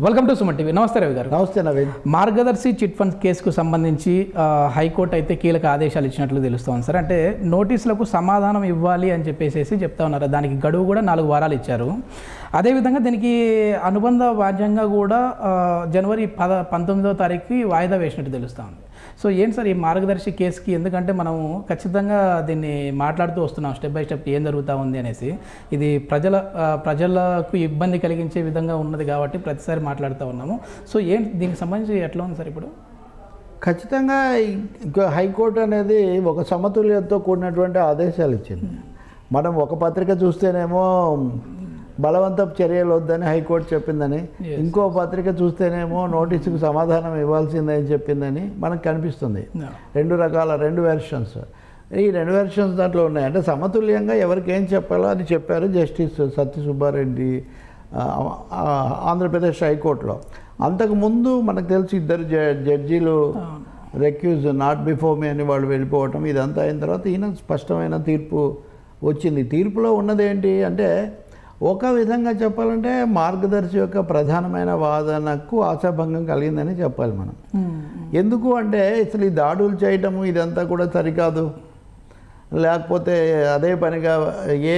Welcome to Suman TV నమస్తే రవి గారు నమస్తే నవీన్ మార్గదర్శి చిట్ ఫండ్స్ కేసుకు సంబంధించి ఆ, హైకోర్టు అయితే కీలక ఆదేశాలు ఇచ్చినట్లు తెలుస్తోంది సార్ అంటే నోటీసులకు సమాధానం ఇవ్వాలి అని చెప్పేసి చెప్తా ఉన్నారు దానికి గడువు కూడా నాలుగు వారాలు ఇచ్చారు అదేవిధంగా దీనికి అనుబంధ వాద్యంగా కూడా ఆ, జనవరి పద పంతొమ్మిదవ తారీఖుకి వాయిదా వేసినట్టు తెలుస్తూ ఉంది సో ఏంటి సార్ ఈ మార్గదర్శి కేసుకి ఎందుకంటే మనం ఖచ్చితంగా దీన్ని మాట్లాడుతూ వస్తున్నాం స్టెప్ బై స్టెప్ ఏం జరుగుతూ ఉంది అనేసి ఇది ప్రజల ఆ, ప్రజలకు ఇబ్బంది కలిగించే విధంగా ఉన్నది కాబట్టి ప్రతిసారి మాట్లాడుతూ ఉన్నాము సో ఏంటి దీనికి సంబంధించి ఎట్లా ఉంది సార్ ఇప్పుడు ఖచ్చితంగా ఇంకా హైకోర్టు అనేది ఒక సమతుల్యతతో కూడినటువంటి ఆదేశాలు ఇచ్చింది మనం ఒక పత్రిక చూస్తేనేమో బలవంతపు చర్యలు వద్దని హైకోర్టు చెప్పిందని Yes. ఇంకో పత్రిక చూస్తేనేమో నోటీసుకు సమాధానం ఇవ్వాల్సిందని చెప్పిందని మనకు కనిపిస్తుంది రెండు రకాల రెండు వెర్షన్స్ ఈ రెండు వెర్షన్స్ దాంట్లో ఉన్నాయి అంటే సమతుల్యంగా ఎవరికి ఏం చెప్పాలో అది చెప్పారు జస్టిస్ సత్య సుబ్బారెడ్డి ఆ, ఆ, ఆంధ్రప్రదేశ్ హైకోర్టులో అంతకుముందు మనకు తెలిసి ఇద్దరు జ- జడ్జీలు రెక్యూజ్ నాట్ బిఫోర్ మీ అని వాళ్ళు వెళ్ళిపోవటం ఇదంతా అయిన తర్వాత ఈయన స్పష్టమైన తీర్పు వచ్చింది తీర్పులో ఉన్నది ఏంటి అంటే ఒక విధంగా చెప్పాలంటే మార్గదర్శి యొక్క ప్రధానమైన వాదనకు ఆశాభంగం కలిగిందని చెప్పాలి మనం ఎందుకు అంటే అసలు ఈ దాడులు చేయటము ఇదంతా కూడా సరికాదు లేకపోతే అదే పనిగా ఏ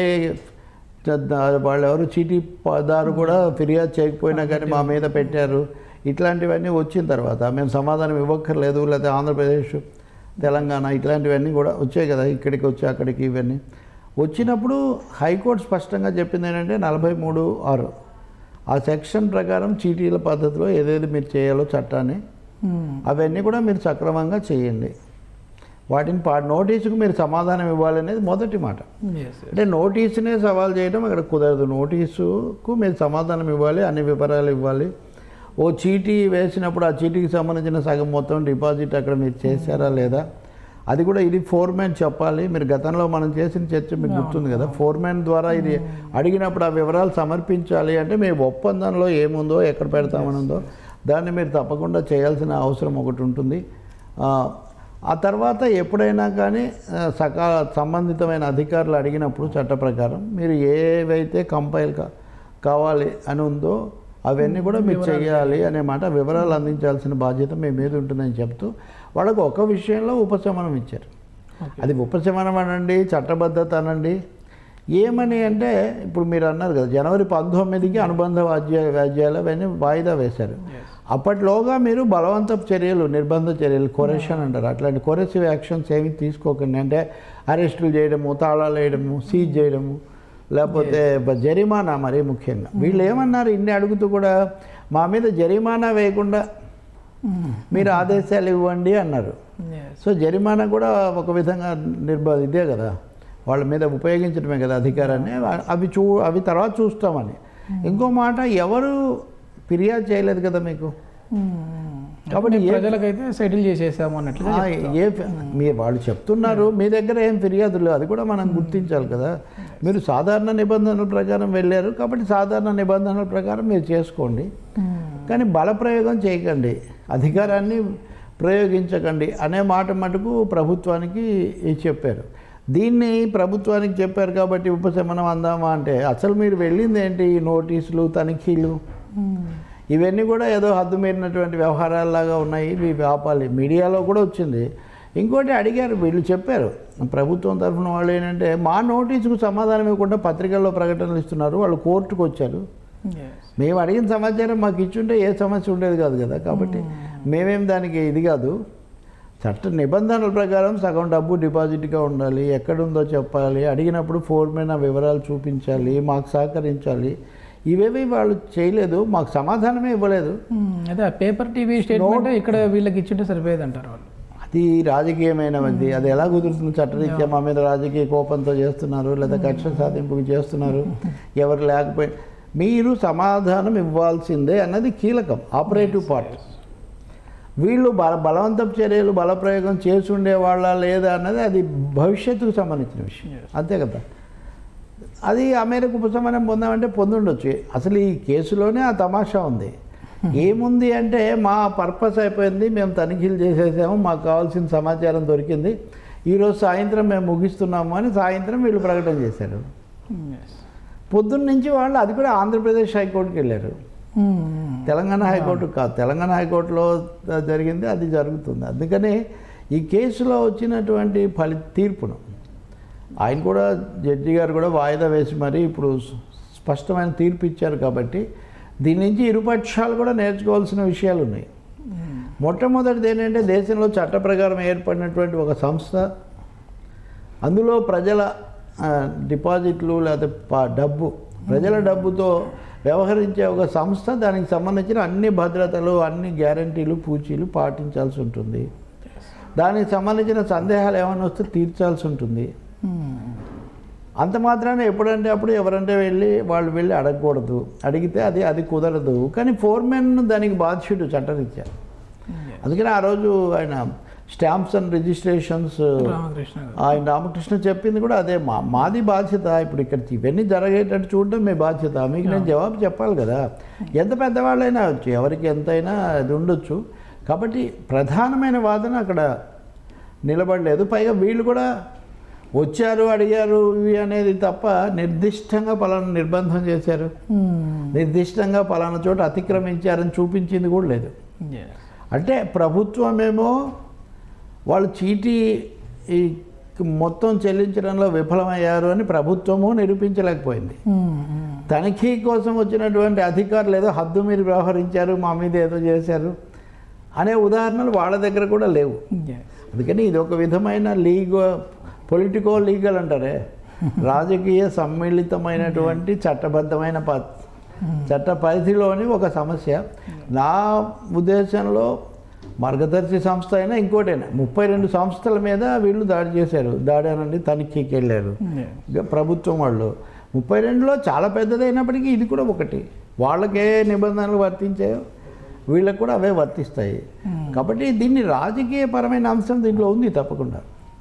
వాళ్ళు ఎవరు చీటీ దారు కూడా ఫిర్యాదు చేయకపోయినా కానీ మా మీద పెట్టారు ఇట్లాంటివన్నీ వచ్చిన తర్వాత మేము సమాధానం ఇవ్వక్కర్లేదు లేకపోతే ఆంధ్రప్రదేశ్ తెలంగాణ ఇట్లాంటివన్నీ కూడా వచ్చాయి కదా ఇక్కడికి వచ్చి అక్కడికి ఇవన్నీ వచ్చినప్పుడు హైకోర్టు స్పష్టంగా చెప్పింది ఏంటంటే నలభై మూడు ఆరు ఆ సెక్షన్ ప్రకారం చీటీల పద్ధతిలో ఏదేది మీరు చేయాలో చట్టాన్ని అవన్నీ కూడా మీరు సక్రమంగా చేయండి వాటిని పా నోటీసుకు మీరు సమాధానం ఇవ్వాలనేది మొదటి మాట అంటే నోటీసునే సవాల్ చేయడం అక్కడ కుదరదు నోటీసుకు మీరు సమాధానం ఇవ్వాలి అన్ని వివరాలు ఇవ్వాలి ఓ చీటీ వేసినప్పుడు ఆ చీటీకి సంబంధించిన సగం మొత్తం డిపాజిట్ అక్కడ మీరు చేశారా లేదా అది కూడా ఇది ఫోర్మ్యాన్ చెప్పాలి మీరు గతంలో మనం చేసిన చర్చ మీకు గుర్తుంది కదా ఫోర్మ్యాన్ ద్వారా ఇది అడిగినప్పుడు ఆ వివరాలు సమర్పించాలి అంటే మీ ఒప్పందంలో ఏముందో ఎక్కడ పెడతామనుందో దాన్ని మీరు తప్పకుండా చేయాల్సిన అవసరం ఒకటి ఉంటుంది ఆ, ఆ తర్వాత ఎప్పుడైనా కానీ ఆ, సకా సంబంధితమైన అధికారులు అడిగినప్పుడు చట్ట ప్రకారం మీరు ఏవైతే కంపైల్ కా కావాలి అని ఉందో అవన్నీ కూడా మీరు చేయాలి అనే మాట వివరాలు అందించాల్సిన బాధ్యత మీ మీద ఉంటుందని చెప్తూ వాళ్ళకు ఒక విషయంలో ఉపశమనం ఇచ్చారు అది ఉపశమనం అనండి చట్టబద్ధత అనండి ఏమని అంటే ఇప్పుడు మీరు అన్నారు కదా జనవరి పంతొమ్మిదికి అనుబంధ వాద్య వాద్యాలు అవన్నీ వాయిదా వేశారు అప్పట్లోగా మీరు బలవంతపు చర్యలు నిర్బంధ చర్యలు కొరెషన్ అంటారు అట్లాంటి కొరెసివ్ యాక్షన్స్ ఏమి తీసుకోకండి అంటే అరెస్టులు చేయడము తాళాలు వేయడము సీజ్ చేయడము లేకపోతే బ- జరిమానా మరీ ముఖ్యంగా వీళ్ళు ఏమన్నారు ఇన్ని అడుగుతూ కూడా మా మీద జరిమానా వేయకుండా మీరు ఆదేశాలు ఇవ్వండి అన్నారు సో జరిమానా కూడా ఒక విధంగా నిర్బ ఇదే కదా వాళ్ళ మీద ఉపయోగించడమే కదా అధికారాన్ని అ- అవి చూ అవి తర్వాత చూస్తామని ఇంకో మాట ఎవరు ఫిర్యాదు చేయలేదు కదా మీకు కాబట్టి ప్రజలకైతే సెటిల్ చేసేసాము అన్నట్లుగా ఆ, ఏ మీ వాళ్ళు చెప్తున్నారు మీ దగ్గర ఏం ఫిర్యాదు లేవు అది కూడా మనం గుర్తించాలి కదా మీరు సాధారణ నిబంధనల ప్రకారం వెళ్ళారు కాబట్టి సాధారణ నిబంధనల ప్రకారం మీరు చేసుకోండి కానీ బల ప్రయోగం చేయకండి అధికారాన్ని ప్రయోగించకండి అనే మాట మటుకు ప్రభుత్వానికి చెప్పారు దీన్ని ప్రభుత్వానికి చెప్పారు కాబట్టి ఉపశమనం అందామా అంటే అసలు మీరు వెళ్ళింది ఏంటి ఈ నోటీసులు తనిఖీలు ఇవన్నీ కూడా ఏదో హద్దు మీరినటువంటి వ్యవహారాల్లాగా ఉన్నాయి ఇవి ఆపాలి మీడియాలో కూడా వచ్చింది ఇంకోటి అడిగారు వీళ్ళు చెప్పారు ప్రభుత్వం తరఫున వాళ్ళు ఏంటంటే మా నోటీసుకు సమాధానం ఇవ్వకుండా పత్రికల్లో ప్రకటనలు ఇస్తున్నారు వాళ్ళు కోర్టుకు వచ్చారు మేము అడిగిన సమాచారం మాకు ఇచ్చుంటే ఏ సమస్య ఉండేది కాదు కదా కాబట్టి మేమేం దానికి ఇది కాదు చట్ట నిబంధనల ప్రకారం సగం డబ్బు డిపాజిట్గా ఉండాలి ఎక్కడుందో చెప్పాలి అడిగినప్పుడు ఫోర్మైన వివరాలు చూపించాలి మాకు సహకరించాలి ఇవేవి వాళ్ళు చేయలేదు మాకు సమాధానమే ఇవ్వలేదు అదే పేపర్ టీవీ స్టేట్మెంట్ ఇక్కడ వీళ్ళకి ఇచ్చింటే సరిపోయేది అంటారు వాళ్ళు అది రాజకీయమైనది అది ఎలా కుదురుతుంది చట్టరీత్యా మా మీద రాజకీయ కోపంతో చేస్తున్నారు లేదా కక్ష సాధింపుకి చేస్తున్నారు ఎవరు లేకపోయి మీరు సమాధానం ఇవ్వాల్సిందే అన్నది కీలకం ఆపరేటివ్ పార్ట్ వీళ్ళు బల బలవంతపు చర్యలు బలప్రయోగం చేసి ఉండేవాళ్ళ లేదా అన్నది అది భవిష్యత్తుకు సంబంధించిన విషయం అంతే కదా అది ఆ మేరకు ఉపశమనం పొందామంటే పొందుండొచ్చు అసలు ఈ కేసులోనే ఆ తమాషా ఉంది ఏముంది అంటే మా పర్పస్ అయిపోయింది మేము తనిఖీలు చేసేసాము మాకు కావాల్సిన సమాచారం దొరికింది ఈరోజు సాయంత్రం మేము ముగిస్తున్నాము అని సాయంత్రం వీళ్ళు ప్రకటన చేశారు పొద్దున్న నుంచి వాళ్ళు అది కూడా ఆంధ్రప్రదేశ్ హైకోర్టుకి వెళ్ళారు మ్మ్. తెలంగాణ హైకోర్టు కాదు తెలంగాణ హైకోర్టులో జరిగింది అది జరుగుతుంది అందుకని ఈ కేసులో వచ్చినటువంటి ఫలి తీర్పును ఆయన కూడా జడ్జి గారు కూడా వాయిదా వేసి మరి ఇప్పుడు స్పష్టమైన తీర్పు ఇచ్చారు కాబట్టి దీని నుంచి ఇరుపక్షాలు కూడా నేర్చుకోవాల్సిన విషయాలు ఉన్నాయి మొట్టమొదటిది ఏంటంటే దేశంలో చట్ట ప్రకారం ఏర్పడినటువంటి ఒక సంస్థ అందులో ప్రజల ఆ, డిపాజిట్లు లేకపోతే ప- డబ్బు ప్రజల డబ్బుతో వ్యవహరించే ఒక సంస్థ దానికి సంబంధించిన అన్ని భద్రతలు అన్ని గ్యారంటీలు పూచీలు పాటించాల్సి ఉంటుంది దానికి సంబంధించిన సందేహాలు ఏమైనా వస్తే తీర్చాల్సి ఉంటుంది మ్మ్. అంత మాత్రాన ఎప్పుడంటే అప్పుడు ఎవరంటే వెళ్ళి వాళ్ళు వెళ్ళి అడగకూడదు అడిగితే అది అది కుదరదు కానీ ఫోర్మెన్ దానికి బాధ్యుడు చట్టరీత్యా అందుకని ఆ రోజు ఆయన స్టాంప్స్ అండ్ రిజిస్ట్రేషన్స్ రామకృష్ణ గారు ఆయన రామకృష్ణ చెప్పింది కూడా అదే మా మాది బాధ్యత ఇప్పుడు ఇక్కడ ఇవన్నీ జరిగేటట్టు చూడడం మీ బాధ్యత మీకు నేను జవాబు చెప్పాలి కదా ఎంత పెద్దవాళ్ళైనా వచ్చు ఎవరికి ఎంతైనా అది ఉండొచ్చు కాబట్టి ప్రధానమైన వాదన అక్కడ నిలబడలేదు పైగా వీళ్ళు కూడా వచ్చారు అడిగారు ఇవి అనేది తప్ప నిర్దిష్టంగా పలానా నిర్బంధం చేశారు మ్మ్. నిర్దిష్టంగా పలానా చోట అతిక్రమించారని చూపించింది కూడా లేదు Yes. అంటే ప్రభుత్వమేమో వాళ్ళు చీటీ ఈ మొత్తం చెల్లించడంలో విఫలమయ్యారు అని ప్రభుత్వము నిరూపించలేకపోయింది మ్మ్. మ్మ్. తనిఖీ కోసం వచ్చినటువంటి అధికారులు ఏదో హద్దు మీరు వ్యవహరించారు మా మీద ఏదో చేశారు అనే ఉదాహరణలు వాళ్ళ దగ్గర కూడా లేవు Yes. అందుకని ఇది ఒక విధమైన లీగో పొలిటికో లీగల్ అంటారే రాజకీయ సమ్మిళితమైనటువంటి చట్టబద్ధమైన ప చట్ట పరిధిలోని ఒక సమస్య నా ఉద్దేశంలో మార్గదర్శి సంస్థ అయినా ఇంకోటైనా ముప్పై రెండు సంస్థల మీద వీళ్ళు దాడి చేశారు దాడి అనండి తనిఖీకి వెళ్ళారు Yes. ఇక ప్రభుత్వం వాళ్ళు ముప్పై రెండులో చాలా పెద్దదైనప్పటికీ ఇది కూడా ఒకటి వాళ్ళకే నిబంధనలు వర్తించాయో వీళ్ళకు కూడా అవే వర్తిస్తాయి కాబట్టి దీన్ని రాజకీయపరమైన అంశం దీంట్లో ఉంది తప్పకుండా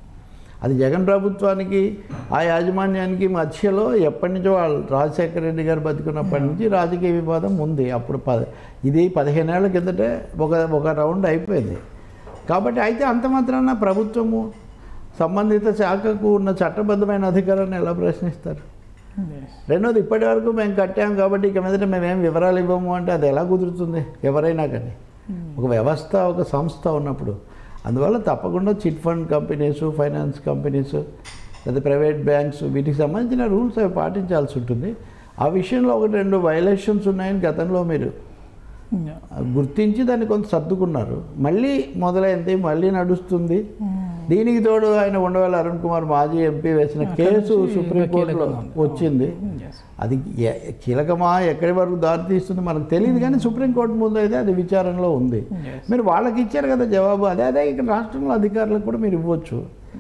అది జగన్ ప్రభుత్వానికి ఆ యాజమాన్యానికి మధ్యలో ఎప్పటి నుంచో వాళ్ళు రాజశేఖర రెడ్డి గారు బతికున్నప్పటి నుంచి రాజకీయ వివాదం ఉంది అప్పుడు ప ఇది పదిహేనేళ్ల కిందటే ఒక ఒక రౌండ్ అయిపోయింది కాబట్టి అయితే అంత మాత్రాన ప్రభుత్వము సంబంధిత శాఖకు ఉన్న చట్టబద్ధమైన అధికారాన్ని ఎలా ప్రశ్నిస్తారు Yes. రెండోది ఇప్పటి వరకు మేము కట్టాం కాబట్టి ఇక మీదట మేమేం వివరాలు ఇవ్వము అంటే అది ఎలా కుదురుతుంది ఎవరైనా కానీ ఒక వ్యవస్థ ఒక సంస్థ ఉన్నప్పుడు అందువల్ల తప్పకుండా chit fund companies finance companies లేదా ప్రైవేట్ బ్యాంక్స్ వీటికి సంబంధించిన రూల్స్ అవి పాటించాల్సి ఉంటుంది ఆ విషయంలో ఒకటి రెండు వైలేషన్స్ ఉన్నాయని గతంలో మీరు Yeah. గుర్తించి దాన్ని కొంత సర్దుకున్నారు మళ్ళీ మొదలైంది మళ్ళీ నడుస్తుంది దీనికి తోడు ఆయన ఉండవల్లి అరుణ్ కుమార్ మాజీ ఎంపీ వేసిన కేసు నుంచి సుప్రీంకోర్టులో కీలకంగా ఉంది. వచ్చింది Yes. అది ఎ- కీలకమా ఎక్కడి వరకు దారి తీస్తుంది మనకు తెలియదు కానీ సుప్రీంకోర్టు ముందు అయితే అది విచారణలో ఉంది Yes. మీరు వాళ్ళకి ఇచ్చారు కదా జవాబు అదే అదే ఇక్కడ రాష్ట్రంలో అధికారులకు కూడా మీరు ఇవ్వచ్చు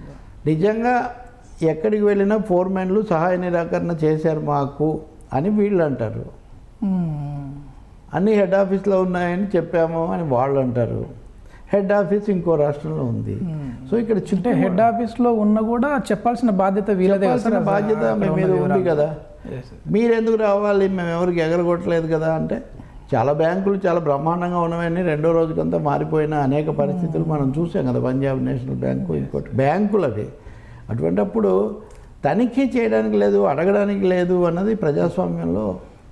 నిజంగా ఎక్కడికి వెళ్ళినా ఫోర్మెన్లు సహాయ నిరాకరణ చేశారు మాకు అని వీళ్ళు అంటారు మ్మ్. అన్ని హెడ్ ఆఫీస్లో ఉన్నాయని చెప్పాము అని వాళ్ళు అంటారు హెడ్ ఆఫీస్ ఇంకో రాష్ట్రంలో ఉంది సో ఇక్కడ అంటే చుట్టూ హెడ్ ఆఫీస్ లో ఉన్న కూడా చెప్పాల్సిన బాధ్యత వీళ్ళదే కదా చెప్పాల్సిన సార్? బాధ్యత అక్కడ మీ ఉన్న మీద ఉంది వివరాలు. కదా Yes, sir. మీరెందుకు రావాలి మేము ఎవరికి ఎగరగొట్టలేదు కదా అంటే చాలా బ్యాంకులు చాలా బ్రహ్మాండంగా ఉన్నవన్నీ రెండో రోజుకంతా మారిపోయిన అనేక పరిస్థితులు మనం చూసాం కదా పంజాబ్ నేషనల్ బ్యాంకు ఇంకోటి బ్యాంకులు అవి అటువంటప్పుడు తనిఖీ చేయడానికి లేదు అడగడానికి లేదు అన్నది ప్రజాస్వామ్యంలో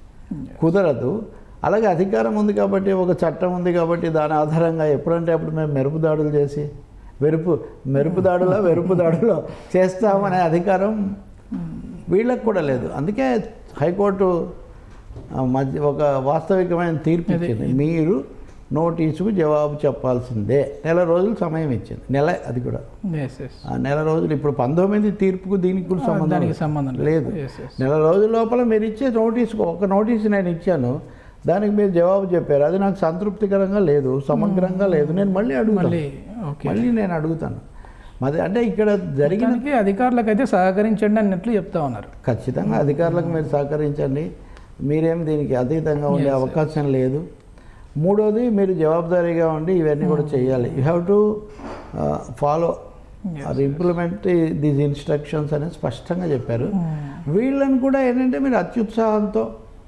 కుదరదు అలాగే అధికారం ఉంది కాబట్టి ఒక చట్టం ఉంది కాబట్టి దాని ఆధారంగా ఎప్పుడంటే అప్పుడు మేము మెరుపు దాడులు చేసి వెరుపు మెరుపు దాడులో వెరుపు దాడులో చేస్తామనే అధికారం వీళ్ళకి కూడా లేదు అందుకే హైకోర్టు ఆ, మధ్య ఒక వాస్తవికమైన తీర్పు ఇచ్చింది మీరు నోటీసుకు జవాబు చెప్పాల్సిందే నెల రోజులు సమయం ఇచ్చింది నెల అది కూడా Yes, yes. ఆ నెల రోజులు ఇప్పుడు పంతొమ్మిది తీర్పుకు దీనికి కూడా ఆ, సంబంధం దానికి లేదు. సంబంధం లేదు. లేదు Yes, yes. నెల రోజుల లోపల మీరు ఇచ్చే నోటీస్ ఒక నోటీస్ నేను ఇచ్చాను దానికి మీరు జవాబు చెప్పారు అది నాకు సంతృప్తికరంగా లేదు సమగ్రంగా లేదు నేను మళ్ళీ అడుగుతాను మళ్ళీ ఓకే మళ్ళీ నేను అడుగుతాను మరి అంటే ఇక్కడ జరిగిన దానికి అధికారులకు అయితే సహకరించండి అన్నట్లు చెప్తా ఉన్నారు ఖచ్చితంగా అధికారులకు మీరు సహకరించండి మీరేం దీనికి అతీతంగా ఉండే Yes, sir. అవకాశం లేదు మూడోది మీరు జవాబుదారీగా ఉండి ఇవన్నీ కూడా చేయాలి you have to follow Yes, or implement these instructions అనేది స్పష్టంగా చెప్పారు Hmm. వీళ్ళని కూడా ఏంటంటే మీరు అత్యుత్సాహంతో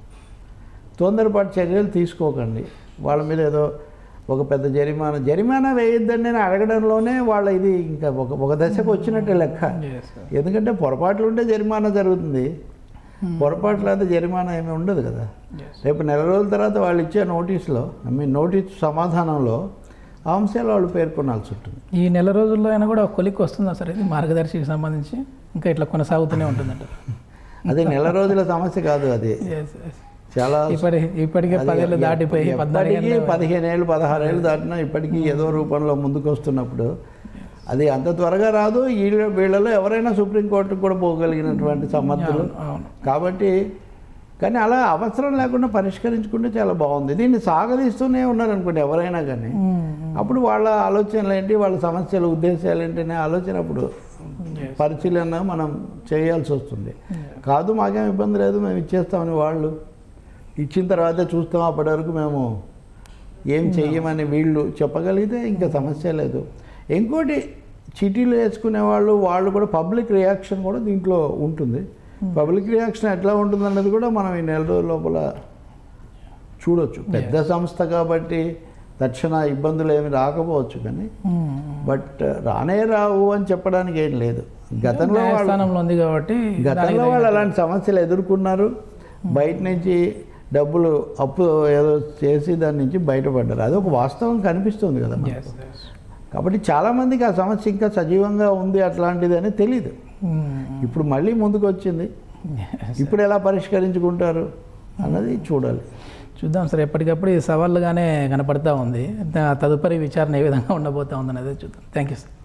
తొందరపాటు చర్యలు తీసుకోకండి వాళ్ళ మీద ఏదో ఒక పెద్ద జరిమానా జరిమానా వేయొద్దని నేను అడగడంలోనే వాళ్ళ ఇది ఇంకా ఒక ఒక దశకు వచ్చినట్టే లెక్క Yes, sir. ఎందుకంటే పొరపాట్లు ఉంటే జరిమానా జరుగుతుంది పొరపాట్లు అయితే జరిమానా ఏమీ ఉండదు కదా రేపు నెల రోజుల తర్వాత వాళ్ళు ఇచ్చే నోటీసులో ఐ మీన్ నోటీస్ సమాధానంలో ఆ అంశాలు వాళ్ళు పేర్కొనాల్సి ఉంటుంది ఈ నెల రోజుల్లో అయినా కూడా ఒక కొలిక్ వస్తుందా సార్ ఇది మార్గదర్శికి సంబంధించి ఇంకా ఇట్లా కొనసాగుతూనే ఉంటుందంటారు అది నెల రోజుల సమస్య కాదు అది Yes, yes. చాలా ఇప్పటి ఇప్పటికే అది పదేళ్ళు దాటిపోయి పద్నాలుగు ఎప్పటికీ పదిహేను ఏళ్ళు పదహారు ఏళ్ళు దాటినా ఇప్పటికీ ఏదో రూపంలో ముందుకు వస్తున్నప్పుడు అది అంత త్వరగా రాదు వీళ్ళ వీళ్ళలో ఎవరైనా సుప్రీంకోర్టుకు కూడా పోగలిగినటువంటి సమర్థులు అవును కాబట్టి కానీ అలా అవసరం లేకుండా పరిష్కరించుకుంటే చాలా బాగుంది దీన్ని సాగదీస్తూనే ఉన్నారనుకోండి ఎవరైనా కానీ అప్పుడు వాళ్ళ ఆలోచనలు ఏంటి వాళ్ళ సమస్యలు ఉద్దేశాలు ఏంటి అనే ఆలోచన అప్పుడు పరిశీలన మనం చేయాల్సి వస్తుంది కాదు మాకేం ఇబ్బంది లేదు మేము ఇచ్చేస్తామని వాళ్ళు ఇచ్చిన తర్వాతే చూస్తాం అప్పటి వరకు మేము ఏం చెయ్యమని వీళ్ళు చెప్పగలిగితే ఇంకా సమస్య లేదు ఇంకోటి చిటీలు వేసుకునే వాళ్ళు వాళ్ళు కూడా పబ్లిక్ రియాక్షన్ కూడా దీంట్లో ఉంటుంది పబ్లిక్ రియాక్షన్ ఎట్లా ఉంటుంది అన్నది కూడా మనం ఈ నెల రోజుల లోపల చూడొచ్చు పెద్ద సంస్థ కాబట్టి తక్షణ ఇబ్బందులు ఏమి రాకపోవచ్చు కానీ బట్ రానే రావు అని చెప్పడానికి ఏం లేదు గతంలో వాళ్ళు న్యాయస్థానంలో ఉంది కాబట్టి గతంలో వాళ్ళు అలాంటి సమస్యలు ఎదుర్కొన్నారు బయట నుంచి డబ్బులు అప్పు ఏదో చేసి దాని నుంచి బయటపడ్డారు అది ఒక వాస్తవం కనిపిస్తుంది కదా మనకు. Yes, yes. కాబట్టి చాలామందికి ఆ సమస్య ఇంకా సజీవంగా ఉంది అట్లాంటిది అని తెలియదు Hmm. ఇప్పుడు మళ్ళీ ముందుకు వచ్చింది Yes. ఇప్పుడు ఎలా పరిష్కరించుకుంటారు అన్నది చూడాలి చూద్దాం సార్ ఎప్పటికప్పుడు ఈ సవాళ్ళుగానే కనపడతా ఉంది దా- తదుపరి విచారణ ఏ విధంగా ఉండబోతా ఉంది అనేది చూద్దాం థ్యాంక్ యూ సార్